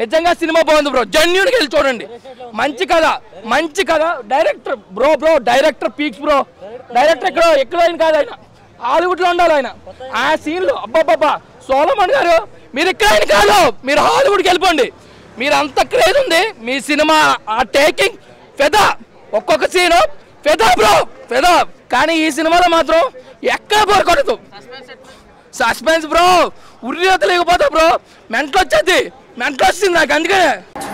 నిజంగా సినిమా బాగుంది బ్రో జెన్యున్కి వెళ్ళి చూడండి మంచి కథ మంచి కథ director bro bro director peaks bro director ఎక్కడో ఎక్కడో ఆయన కాదు ఆయన హాలీవుడ్లో ఉండాలి ఆయన ఆ సీన్లు అబ్బాబ్బా సోలమన్ గారు మీరు ఇక్కడ ఆయన కాదు మీరు హాలీవుడ్కి వెళ్ళిపోండి మీరు అంత క్రేజ్ ఉంది మీ సినిమా ఆ టేకింగ్ ఫెదా ఒక్కొక్క సీను ఫెదా బ్రో ఫెదా కానీ ఈ సినిమాలో మాత్రం ఎక్కడ పొరకొడదు సస్పెన్స్ బ్రో ఉర్రి లేకపోతే బ్రో మెంటలు వచ్చేది మెంటలు వచ్చింది నాకు అందుకనే